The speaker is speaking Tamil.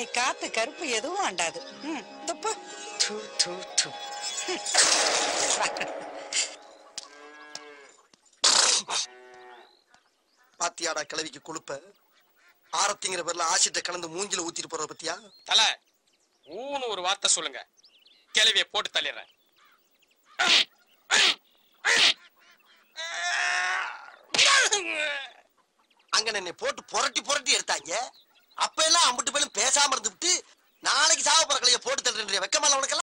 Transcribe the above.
நீ காத்து கருப்பு எதுவும் ஆண்டாது ம், துப்பு து, து, து. பாத்தியாடா கிளவிக்கு கொழுப்ப ஆரத்திங்கிற பேர்ல ஆசிட்ட கலந்து மூஞ்சில ஊத்திட்டு போறத பத்தியா தல ஊன்னு ஒரு வார்த்தை சொல்லுங்க கிளவிய போட்டு தள்ளிடுறேன் அங்க என்னை போட்டு புரட்டி புரட்டி எடுத்தாங்க அப்ப எல்லாம் அம்பிட்டு பேரும் பேசாம இருந்து விட்டு நாளைக்கு சாவ போற கிளைய போட்டு தள்ளுற வெக்கமால உனக்கு